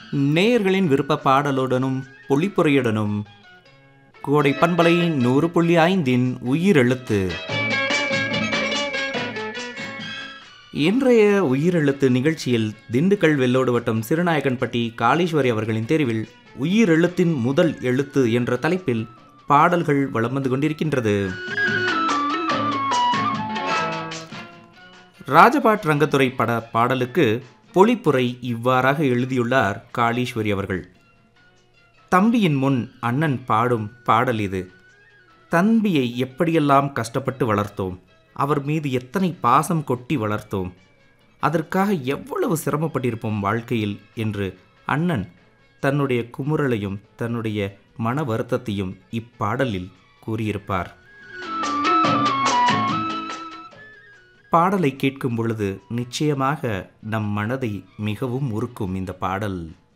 நேயர்களின் விருப்ப பாடலுடனும் பொழிப்புரையுடனும் கோடை பண்பலை நூறு புள்ளி ஐந்தின் உயிரெழுத்து இன்றைய உயிரெழுத்து நிகழ்ச்சியில் திண்டுக்கல் வெள்ளோடு வட்டம் சிறுநாயக்கன்பட்டி காளீஸ்வரி அவர்களின் தெரிவில் உயிரெழுத்தின் முதல் எழுத்து என்ற தலைப்பில் பாடல்கள் வலம் வந்து கொண்டிருக்கின்றது ராஜபாட் ரங்கத்துறை பட பாடலுக்கு பொழிப்புரை இவ்வாறாக எழுதியுள்ளார் காளீஸ்வரி அவர்கள் தம்பியின் முன் அண்ணன் பாடும் பாடல் இது தம்பியை எப்படியெல்லாம் கஷ்டப்பட்டு வளர்த்தோம் அவர் மீது எத்தனை பாசம் கொட்டி வளர்த்தோம் அதற்காக எவ்வளவு சிரமப்பட்டிருப்போம் வாழ்க்கையில் என்று அண்ணன் தன்னுடைய குமுறலையும் தன்னுடைய மன வருத்தத்தையும் இப்பாடலில் கூறியிருப்பார் பாடலை கேட்கும் பொழுது நிச்சயமாக நம் மனதை மிகவும் உருக்கும் இந்த பாடல்